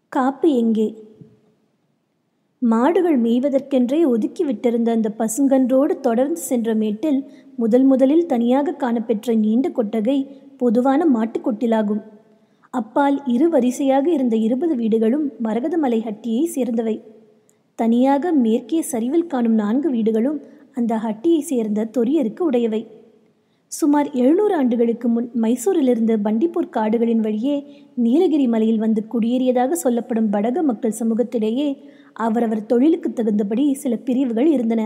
காப்பு எங்கே மாடுகள் மேய்வதற்கென்றே ஒதுக்கி விட்டிருந்த அந்த பசுங்கன்றோடு தொடர்ந்து சென்ற மேட்டில் முதல் முதலில் தனியாக காணப்பெற்ற நீண்ட கொட்டகை பொதுவான மாட்டுக் கொட்டிலாகும் அப்பால் இரு வரிசையாக இருந்த இருபது வீடுகளும் மரகதமலை ஹட்டியை சேர்ந்தவை தனியாக மேற்கே சரிவில் காணும் நான்கு வீடுகளும் அந்த ஹட்டியை சேர்ந்த தொரியருக்கு உடையவை சுமார் எழுநூறு ஆண்டுகளுக்கு முன் மைசூரிலிருந்து பண்டிப்பூர் காடுகளின் வழியே நீலகிரி மலையில் வந்து குடியேறியதாக சொல்லப்படும் படக மக்கள் சமூகத்திடையே அவரவர் தொழிலுக்கு தகுந்தபடி சில பிரிவுகள் இருந்தன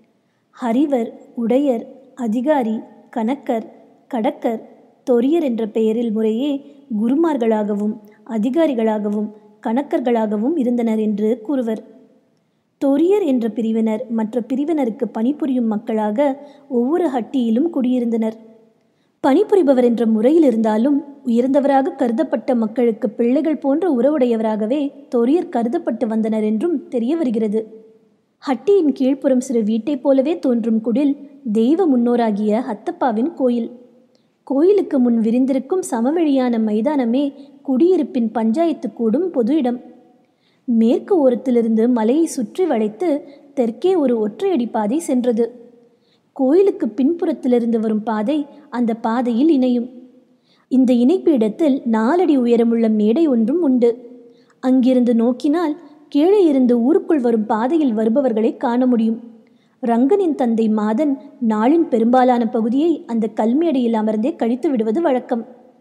ஹரிவர் உடையர் அதிகாரி கணக்கர் கடக்கர் தொரியர் என்ற பெயரில் முறையே குருமார்களாகவும் அதிகாரிகளாகவும் கணக்கர்களாகவும் இருந்தனர் என்று கூறுவர் தொரியர் என்ற பிரிவினர் மற்ற பிரிவினருக்கு பணிபுரியும் மக்களாக ஒவ்வொரு ஹட்டியிலும் குடியிருந்தனர் பணிபுரிபவர் என்ற முறையில் இருந்தாலும் உயர்ந்தவராக கருதப்பட்ட மக்களுக்கு பிள்ளைகள் போன்ற உறவுடையவராகவே தொரியர் கருதப்பட்டு வந்தனர் என்றும் தெரிய வருகிறது ஹட்டியின் கீழ்ப்புறம் சிறு வீட்டைப் போலவே தோன்றும் குடில் தெய்வ முன்னோராகிய ஹத்தப்பாவின் கோயில் கோயிலுக்கு முன் விரிந்திருக்கும் சமவெளியான மைதானமே குடியிருப்பின் பஞ்சாயத்து கூடும் பொது இடம் மேற்கு ஓரத்திலிருந்து மலையை சுற்றி வளைத்து தெற்கே ஒரு ஒற்றையடி பாதை சென்றது கோயிலுக்கு பின்புறத்திலிருந்து வரும் பாதை அந்த பாதையில் இணையும் இந்த இணைப்பு இடத்தில் நாலடி உயரமுள்ள மேடை ஒன்றும் உண்டு அங்கிருந்து நோக்கினால் கீழே இருந்து ஊருக்குள் வரும் பாதையில் வருபவர்களை காண முடியும் ரங்கனின் தந்தை மாதன் நாளின் பெரும்பாலான பகுதியை அந்த கல்மேடையில் அமர்ந்தே கழித்து விடுவது வழக்கம்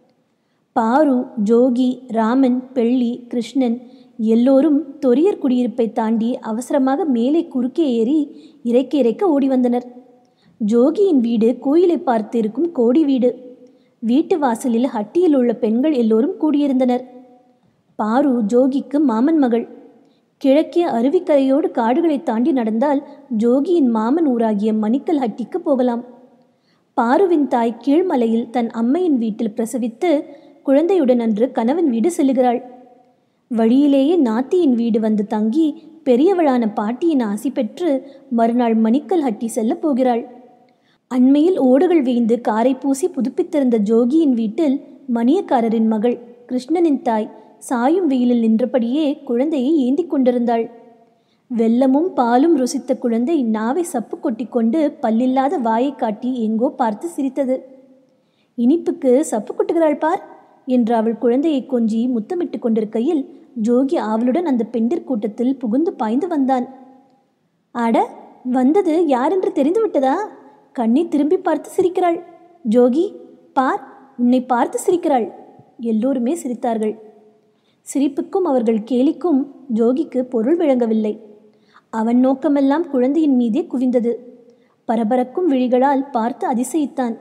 பாரு ஜோகி ராமன் பெள்ளி கிருஷ்ணன் எல்லோரும் தொரியர் குடியிருப்பை தாண்டி அவசரமாக மேலே குறுக்கே ஏறி இறைக்க இறைக்க ஓடி வந்தனர் ஜோகியின் வீடு கோயிலை பார்த்து இருக்கும் கோடி வீடு வீட்டு வாசலில் ஹட்டியில் உள்ள பெண்கள் எல்லோரும் கூடியிருந்தனர் பாரு ஜோகிக்கு மாமன் மகள் கிழக்கே அருவிக்கரையோடு காடுகளை தாண்டி நடந்தால் ஜோகியின் மாமன் ஊராகிய மணிக்கல் ஹட்டிக்கு போகலாம் பாருவின் தாய் கீழ்மலையில் தன் அம்மையின் வீட்டில் பிரசவித்து குழந்தையுடன் அன்று கணவன் வீடு செல்லுகிறாள் வழியிலேயே நாத்தியின் வீடு வந்து தங்கி பெரியவளான பாட்டியின் ஆசி பெற்று மறுநாள் மணிக்கல் ஹட்டி செல்ல போகிறாள் அண்மையில் ஓடுகள் வேய்ந்து காரை பூசி புதுப்பித்திருந்த ஜோகியின் வீட்டில் மணியக்காரரின் மகள் கிருஷ்ணனின் தாய் சாயும் வெயிலில் நின்றபடியே குழந்தையை ஏந்தி கொண்டிருந்தாள் வெல்லமும் பாலும் ருசித்த குழந்தை நாவை சப்பு கொட்டி கொண்டு பல்லில்லாத வாயை காட்டி எங்கோ பார்த்து சிரித்தது இனிப்புக்கு சப்பு கொட்டுகிறாள் பார் என்று அவள் குழந்தையை கொஞ்சி முத்தமிட்டு கொண்டிருக்கையில் ஜோகி ஆவலுடன் அந்த பெண்டிர் கூட்டத்தில் புகுந்து பாய்ந்து வந்தான் அட வந்தது யாரென்று தெரிந்து விட்டதா கண்ணை திரும்பி பார்த்து சிரிக்கிறாள் ஜோகி பார் உன்னை பார்த்து சிரிக்கிறாள் எல்லோருமே சிரித்தார்கள் சிரிப்புக்கும் அவர்கள் கேலிக்கும் ஜோகிக்கு பொருள் விளங்கவில்லை அவன் நோக்கமெல்லாம் குழந்தையின் மீதே குவிந்தது பரபரக்கும் விழிகளால் பார்த்து அதிசயித்தான்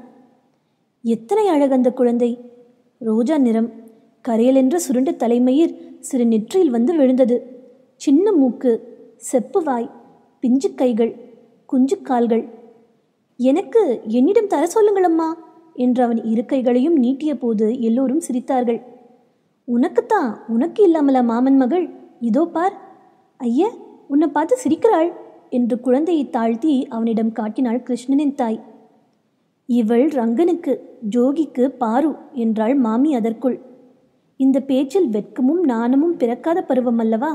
எத்தனை அழகந்த குழந்தை ரோஜா நிறம் கரையலென்ற சுருண்ட தலைமயிர் சிறு நெற்றியில் வந்து விழுந்தது சின்ன மூக்கு செப்பு வாய் பிஞ்சு கைகள் குஞ்சு கால்கள் எனக்கு என்னிடம் தர சொல்லுங்கள் அம்மா என்று அவன் இரு கைகளையும் நீட்டிய போது எல்லோரும் சிரித்தார்கள் உனக்குத்தான் உனக்கு இல்லாமலா மாமன் மகள் இதோ பார் ஐய உன்னை பார்த்து சிரிக்கிறாள் என்று குழந்தையை தாழ்த்தி அவனிடம் காட்டினாள் கிருஷ்ணனின் தாய் இவள் ரங்கனுக்கு ஜோகிக்கு பாரு என்றாள் மாமி அதற்குள் இந்த பேச்சில் வெட்கமும் நாணமும் பிறக்காத பருவம் அல்லவா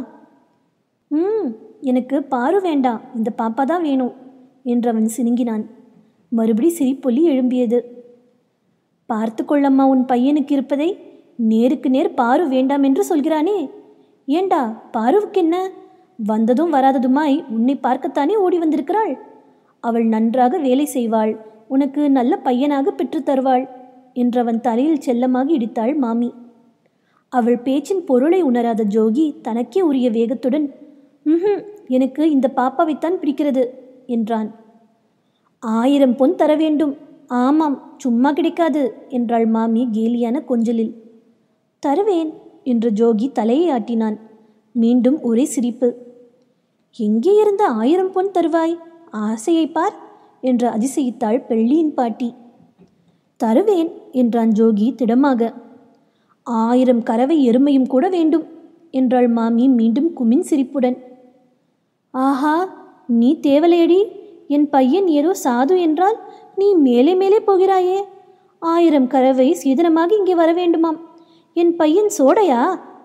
ம் எனக்கு பாரு வேண்டாம் இந்த பாப்பா தான் வேணும் என்று அவன் சினுங்கினான் மறுபடி சிரிப்பொலி எழும்பியது பார்த்து கொள்ளம்மா உன் பையனுக்கு இருப்பதை நேருக்கு நேர் பாரு வேண்டாம் என்று சொல்கிறானே ஏண்டா பாருவுக்கு என்ன வந்ததும் வராததுமாய் உன்னை பார்க்கத்தானே ஓடி வந்திருக்கிறாள் அவள் நன்றாக வேலை செய்வாள் உனக்கு நல்ல பையனாக பெற்றுத் தருவாள் என்றவன் தலையில் செல்லமாக இடித்தாள் மாமி அவள் பேச்சின் பொருளை உணராத ஜோகி தனக்கே உரிய வேகத்துடன் ம் எனக்கு இந்த பாப்பாவைத்தான் பிடிக்கிறது என்றான் ஆயிரம் பொன் தர வேண்டும் ஆமாம் சும்மா கிடைக்காது என்றாள் மாமி கேலியான கொஞ்சலில் தருவேன் என்று ஜோகி தலையை ஆட்டினான் மீண்டும் ஒரே சிரிப்பு எங்கே இருந்த ஆயிரம் பொன் தருவாய் ஆசையை பார் என்று அதிசயித்தாள் பெள்ளியின் பாட்டி தருவேன் என்றான் ஜோகி திடமாக ஆயிரம் கறவை எருமையும் கூட வேண்டும் என்றாள் மாமி மீண்டும் குமின் சிரிப்புடன் ஆஹா நீ தேவலையடி என் பையன் ஏதோ சாது என்றால் நீ மேலே மேலே போகிறாயே ஆயிரம் கறவை சீதனமாக இங்கே வர வேண்டுமாம் என் பையன் சோடையா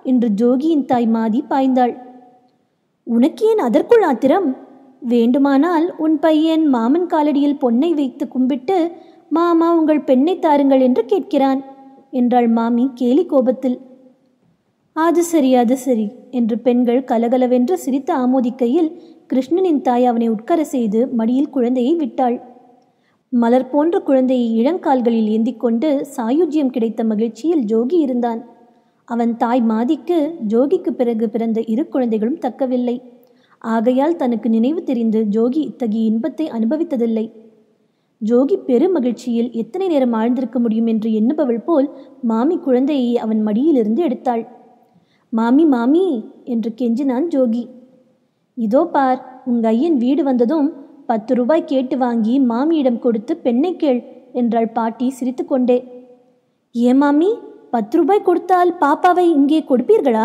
என்று ஜோகியின் தாய் மாதி பாய்ந்தாள் உனக்கு ஏன் அதற்குள் ஆத்திரம் வேண்டுமானால் உன் பையன் மாமன் காலடியில் பொன்னை வைத்து கும்பிட்டு மாமா உங்கள் பெண்ணை தாருங்கள் என்று கேட்கிறான் என்றாள் மாமி கேலி கோபத்தில் அது சரி அது சரி என்று பெண்கள் கலகலவென்று சிரித்து ஆமோதிக்கையில் கிருஷ்ணனின் தாய் அவனை உட்கார செய்து மடியில் குழந்தையை விட்டாள் மலர் போன்ற குழந்தையை இளங்கால்களில் ஏந்திக் கொண்டு சாயுஜ்யம் கிடைத்த மகிழ்ச்சியில் ஜோகி இருந்தான் அவன் தாய் மாதிக்கு ஜோகிக்கு பிறகு பிறந்த இரு குழந்தைகளும் தக்கவில்லை ஆகையால் தனக்கு நினைவு தெரிந்து ஜோகி இத்தகைய இன்பத்தை அனுபவித்ததில்லை ஜோகி பெரும் மகிழ்ச்சியில் எத்தனை நேரம் ஆழ்ந்திருக்க முடியும் என்று எண்ணுபவள் போல் மாமி குழந்தையை அவன் மடியிலிருந்து எடுத்தாள் மாமி மாமி என்று கெஞ்சினான் ஜோகி இதோ பார் உங்க ஐயன் வீடு வந்ததும் பத்து ரூபாய் கேட்டு வாங்கி மாமியிடம் கொடுத்து பெண்ணை கேள் என்றாள் பாட்டி சிரித்துக்கொண்டே ஏன் மாமி பத்து ரூபாய் கொடுத்தால் பாப்பாவை இங்கே கொடுப்பீர்களா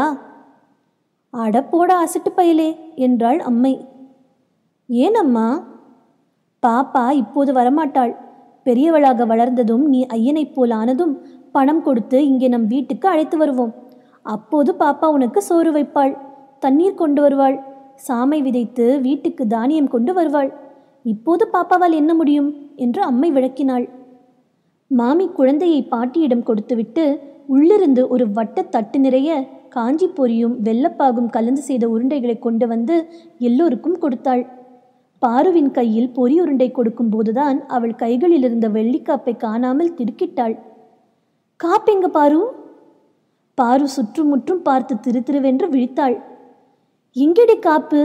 அடப்போட அசட்டு பயலே என்றாள் அம்மை ஏன் அம்மா பாப்பா இப்போது வரமாட்டாள் பெரியவளாக வளர்ந்ததும் நீ ஐயனைப் போல் ஆனதும் பணம் கொடுத்து இங்கே நம் வீட்டுக்கு அழைத்து வருவோம் அப்போது பாப்பா உனக்கு சோறு வைப்பாள் தண்ணீர் கொண்டு வருவாள் சாமை விதைத்து வீட்டுக்கு தானியம் கொண்டு வருவாள் இப்போது பாப்பாவால் என்ன முடியும் என்று அம்மை விளக்கினாள் மாமி குழந்தையை பாட்டியிடம் கொடுத்துவிட்டு உள்ளிருந்து ஒரு வட்ட தட்டு நிறைய காஞ்சி பொரியும் வெள்ளப்பாகும் கலந்து செய்த உருண்டைகளை கொண்டு வந்து எல்லோருக்கும் கொடுத்தாள் பாருவின் கையில் பொரி உருண்டை கொடுக்கும் போதுதான் அவள் கைகளில் இருந்த வெள்ளிக்காப்பை காணாமல் திடுக்கிட்டாள் காப்பெங்க பாரு பாரு சுற்றுமுற்றும் பார்த்து திரு திருவென்று விழித்தாள் எங்கடி காப்பு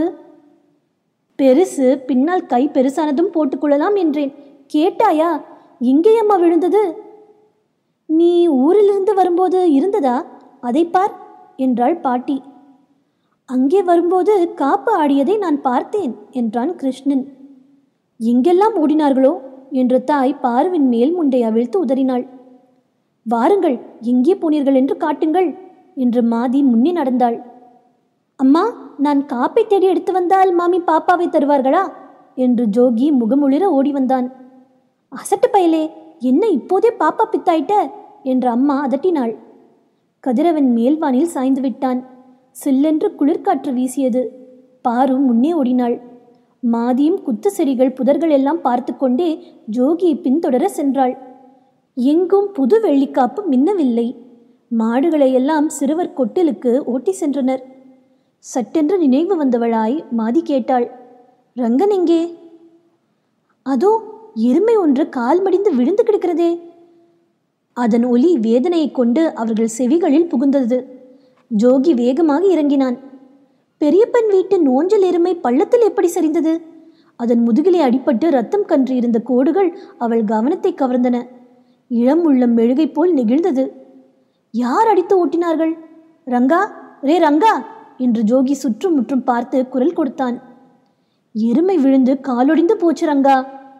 பெருசு பின்னால் கை பெருசானதும் போட்டுக்கொள்ளலாம் என்றேன் கேட்டாயா எங்கேயம்மா விழுந்தது நீ ஊரிலிருந்து வரும்போது இருந்ததா அதை பார் என்றாள் பாட்டி அங்கே வரும்போது காப்பு ஆடியதை நான் பார்த்தேன் என்றான் கிருஷ்ணன் எங்கெல்லாம் ஓடினார்களோ என்று தாய் பார்வின் மேல் முண்டை அவிழ்த்து உதறினாள் வாருங்கள் எங்கே போனீர்கள் என்று காட்டுங்கள் என்று மாதி முன்னே நடந்தாள் அம்மா நான் காப்பை தேடி எடுத்து வந்தால் மாமி பாப்பாவை தருவார்களா என்று ஜோகி முகமுளிர ஓடி வந்தான் அசட்டு பயலே என்ன இப்போதே பாப்பா பித்தாயிட்ட என்று அம்மா அதட்டினாள் கதிரவன் மேல்வானில் சாய்ந்து விட்டான் சில்லென்று குளிர்காற்று வீசியது பாரு முன்னே ஓடினாள் மாதியும் குத்து செடிகள் புதர்கள் எல்லாம் பார்த்து கொண்டே ஜோகியை பின்தொடர சென்றாள் எங்கும் புது வெள்ளிக்காப்பு மின்னவில்லை மாடுகளையெல்லாம் சிறுவர் கொட்டிலுக்கு ஓட்டி சென்றனர் சட்டென்று நினைவு வந்தவளாய் மாதி கேட்டாள் ரங்கன் எங்கே அதோ எருமை ஒன்று கால் மடிந்து விழுந்து கிடக்கிறதே அதன் ஒலி வேதனையைக் கொண்டு அவர்கள் செவிகளில் புகுந்தது ஜோகி வேகமாக இறங்கினான் பெரியப்பன் வீட்டு நோஞ்சல் எருமை பள்ளத்தில் எப்படி சரிந்தது அதன் முதுகிலே அடிபட்டு ரத்தம் கன்று இருந்த கோடுகள் அவள் கவனத்தை கவர்ந்தன இளம் உள்ளம் மெழுகை போல் நெகிழ்ந்தது யார் அடித்து ஓட்டினார்கள் ரங்கா ரே ரங்கா என்று ஜோகி சுற்றும் முற்றும் பார்த்து குரல் கொடுத்தான் எருமை விழுந்து காலொடிந்து போச்சு ரங்கா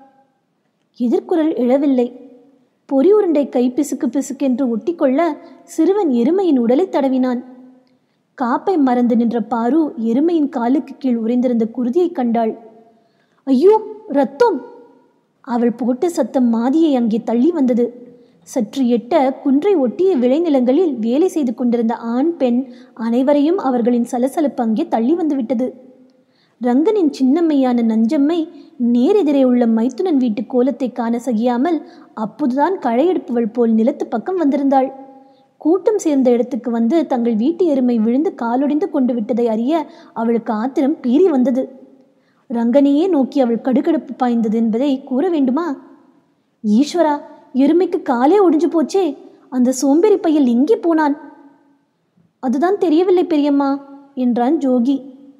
எதிர்குரல் எழவில்லை பொறி உருண்டை கை பிசுக்கு பிசுக்கென்று ஒட்டிக்கொள்ள சிறுவன் எருமையின் உடலை தடவினான் காப்பை மறந்து நின்ற பாரு எருமையின் காலுக்கு கீழ் உறைந்திருந்த குருதியை கண்டாள் ஐயோ ரத்தம் அவள் போட்ட சத்தம் மாதியை அங்கே தள்ளி வந்தது சற்று எட்ட குன்றை ஒட்டிய விளைநிலங்களில் வேலை செய்து கொண்டிருந்த ஆண் பெண் அனைவரையும் அவர்களின் சலசலப்பு அங்கே தள்ளி வந்துவிட்டது ரங்கனின் சின்னம்மையான நஞ்சம்மை நேரெதிரே உள்ள மைத்துனன் வீட்டு கோலத்தை காண சகியாமல் அப்போதுதான் களையெடுப்பவள் போல் நிலத்து பக்கம் வந்திருந்தாள் கூட்டம் சேர்ந்த இடத்துக்கு வந்து தங்கள் வீட்டு எருமை விழுந்து காலொடிந்து கொண்டு விட்டதை அறிய அவளுக்கு ஆத்திரம் பீறி வந்தது ரங்கனையே நோக்கி அவள் கடுகடுப்பு பாய்ந்தது என்பதை கூற வேண்டுமா ஈஸ்வரா எருமைக்கு காலே ஒடிஞ்சு போச்சே அந்த சோம்பேறி பையல் எங்கே போனான் அதுதான் தெரியவில்லை பெரியம்மா என்றான் ஜோகி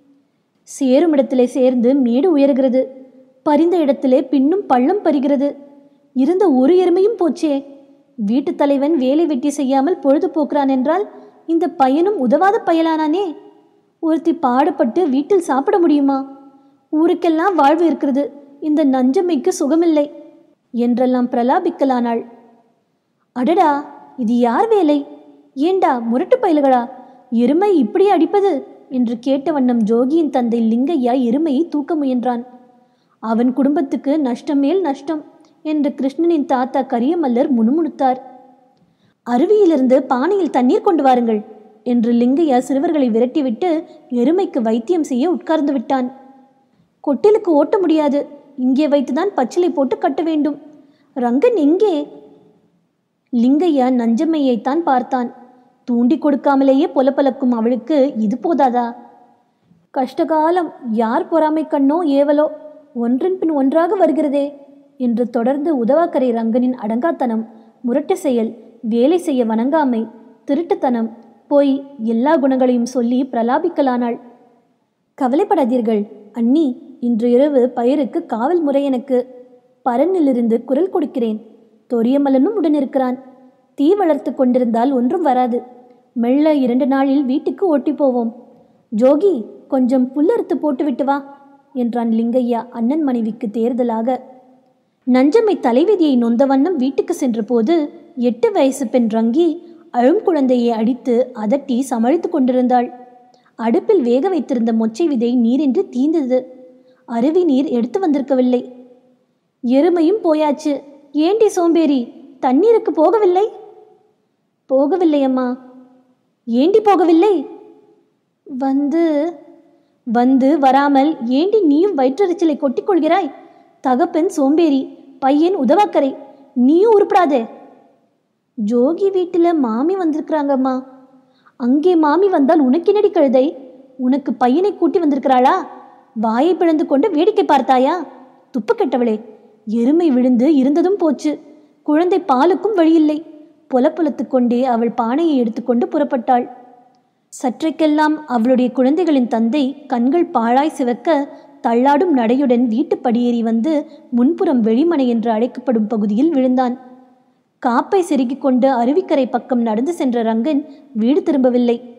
சேரும் இடத்திலே சேர்ந்து மேடு உயர்கிறது பறிந்த இடத்திலே பின்னும் பள்ளம் பறிகிறது இருந்த ஒரு எருமையும் போச்சே வீட்டுத் தலைவன் வேலை வெட்டி செய்யாமல் பொழுது போக்குறான் என்றால் இந்த பையனும் உதவாத பயலானானே ஒருத்தி பாடுபட்டு வீட்டில் சாப்பிட முடியுமா ஊருக்கெல்லாம் வாழ்வு இருக்கிறது இந்த நஞ்சம்மைக்கு சுகமில்லை என்றெல்லாம் பிரலாபிக்கலானாள் அடடா இது யார் வேலை ஏண்டா முரட்டு பயல்களா எருமை இப்படி அடிப்பது என்று கேட்ட வண்ணம் ஜோகியின் தந்தை லிங்கையா எருமையை தூக்க முயன்றான் அவன் குடும்பத்துக்கு நஷ்டம் மேல் நஷ்டம் என்று கிருஷ்ணனின் தாத்தா கரியமல்லர் முணுமுணுத்தார் அருவியிலிருந்து பானையில் தண்ணீர் கொண்டு வாருங்கள் என்று லிங்கையா சிறுவர்களை விரட்டிவிட்டு எருமைக்கு வைத்தியம் செய்ய உட்கார்ந்து விட்டான் கொட்டிலுக்கு ஓட்ட முடியாது இங்கே வைத்துதான் பச்சிலை போட்டு கட்ட வேண்டும் ரங்கன் எங்கே லிங்கையா நஞ்சம்மையைத்தான் பார்த்தான் தூண்டி கொடுக்காமலேயே பொலப்பலக்கும் அவளுக்கு இது போதாதா கஷ்டகாலம் யார் பொறாமை கண்ணோ ஏவலோ ஒன்றின் பின் ஒன்றாக வருகிறதே என்று தொடர்ந்து உதவாக்கரை ரங்கனின் அடங்காத்தனம் முரட்டு செயல் வேலை செய்ய வணங்காமை திருட்டுத்தனம் போய் எல்லா குணங்களையும் சொல்லி பிரலாபிக்கலானாள் கவலைப்படாதீர்கள் அண்ணி இன்று இரவு பயிருக்கு காவல் முறை எனக்கு பரனிலிருந்து குரல் கொடுக்கிறேன் தொரியமலனும் உடன் இருக்கிறான் தீ வளர்த்து கொண்டிருந்தால் ஒன்றும் வராது மெல்ல இரண்டு நாளில் வீட்டுக்கு ஓட்டி போவோம் ஜோகி கொஞ்சம் புல்லறுத்து போட்டுவிட்டு வா என்றான் லிங்கையா அண்ணன் மனைவிக்கு தேர்தலாக நஞ்சம்மை தலைவிதியை நொந்த வண்ணம் வீட்டுக்கு சென்றபோது எட்டு வயசு பெண் ரங்கி அழும் குழந்தையை அடித்து அதட்டி சமாளித்து கொண்டிருந்தாள் அடுப்பில் வேக வைத்திருந்த மொச்சை விதை நீரின்றி தீந்தது அருவி நீர் எடுத்து வந்திருக்கவில்லை எருமையும் போயாச்சு ஏண்டி சோம்பேறி தண்ணீருக்கு போகவில்லை போகவில்லை அம்மா ஏண்டி போகவில்லை வந்து வந்து வராமல் ஏண்டி நீயும் வயிற்றெரிச்சலை கொட்டிக் கொள்கிறாய் தகப்பன் சோம்பேறி பையன் உதவாக்கரை நீயும் உருப்படாதே ஜோகி வீட்டில் மாமி வந்திருக்கிறாங்கம்மா அங்கே மாமி வந்தால் உனக்கு என்னடி கழுதை உனக்கு பையனை கூட்டி வந்திருக்கிறாளா வாயை பிளந்து கொண்டு வேடிக்கை பார்த்தாயா துப்பு கெட்டவளே எருமை விழுந்து இருந்ததும் போச்சு குழந்தை பாலுக்கும் வழியில்லை புலப்புலத்து கொண்டே அவள் பானையை எடுத்துக்கொண்டு புறப்பட்டாள் சற்றைக்கெல்லாம் அவளுடைய குழந்தைகளின் தந்தை கண்கள் பாழாய் சிவக்க தள்ளாடும் நடையுடன் வீட்டு படியேறி வந்து முன்புறம் வெளிமனை என்று அழைக்கப்படும் பகுதியில் விழுந்தான் காப்பை செருகிக் கொண்டு அருவிக்கரை பக்கம் நடந்து சென்ற ரங்கன் வீடு திரும்பவில்லை